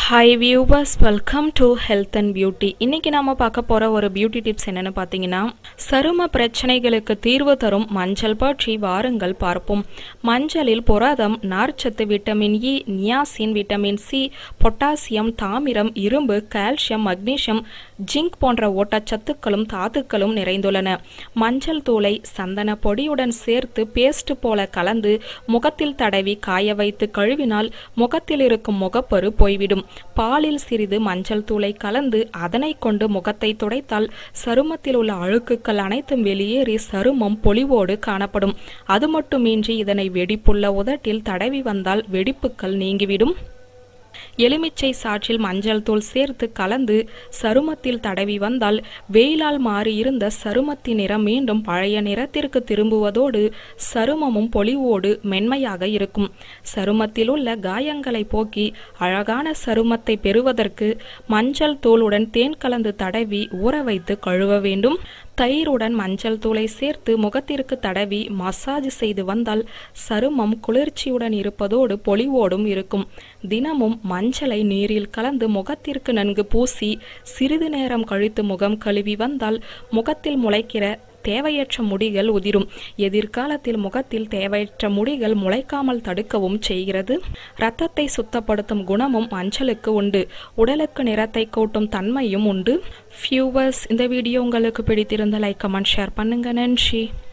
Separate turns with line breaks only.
hi viewers welcome to health and beauty இன்னைக்கு நாம பார்க்க போற ஒரு பியூட்டி டிப்ஸ் என்னன்னு பார்த்தீங்கன்னா சரும பிரச்சனைகளுக்கு தீர்வு தரும் மஞ்சள் பற்றி வாருங்கள் பார்ப்போம் மஞ்சளில் புரதம் நார்ச்சத்து vitamin E niacin vitamin C potassium தாமிரம் இரும்பு கால்சியம் மக்னீசியம் ஜிங்க் போன்ற ஊட்டச்சத்துக்களும் தாதுக்களும் நிறைந்துள்ளன மஞ்சள் தூளை சந்தன பொடியுடன் சேர்த்து பேஸ்ட் போல கலந்து முகத்தில் தடவி காய வைத்து கழுவினால் முகத்தில் இருக்கும் முகப்பரு போய்விடும் பாலில் சிறிது மஞ்சள் தூளை கலந்து அதனை கொண்டு முகத்தை துடைத்தால் சருமத்தில் உள்ள அழுக்குகள் அனைத்தும் வெளியேறி சருமம் பொலிவோடு காணப்படும் அது மட்டுமின்றி இதனை வெடிப்புள்ள உதட்டில் தடவி வந்தால் வெடிப்புகள் நீங்கிவிடும் எலுமிச்சை சாற்றில் மஞ்சள் தூள் சேர்த்து கலந்து சருமத்தில் தடவி வந்தால் வெயிலால் மாறியிருந்த சருமத்தின் நிறம் மீண்டும் பழைய நிறத்திற்கு திரும்புவதோடு சருமமும் பொலிவோடு மென்மையாக இருக்கும் சருமத்தில் உள்ள காயங்களை போக்கி அழகான சருமத்தை பெறுவதற்கு மஞ்சள் தூளுடன் தேன் கலந்து தடவி ஊற வைத்து கழுவ வேண்டும் தயிருடன் மஞ்சள் தூளை சேர்த்து முகத்திற்கு தடவி மசாஜ் செய்து வந்தால் சருமம் குளிர்ச்சியுடன் இருப்பதோடு பொலிவோடும் இருக்கும் தினமும் மஞ்சளை நீரில் கலந்து முகத்திற்கு நன்கு பூசி சிறிது நேரம் கழித்து முகம் கழுவி வந்தால் முகத்தில் முளைக்கிற தேவையற்ற முடிகள் உதிரும் எதிர்காலத்தில் முகத்தில் தேவையற்ற முடிகள் முளைக்காமல் தடுக்கவும் செய்கிறது இரத்தத்தை சுத்தப்படுத்தும் குணமும் மஞ்சளுக்கு உண்டு உடலுக்கு நிறத்தை கூட்டும் தன்மையும் உண்டு ஃபியூவர்ஸ் இந்த வீடியோ உங்களுக்கு பிடித்திருந்த லைக் கமெண்ட் ஷேர் பண்ணுங்க நன்றி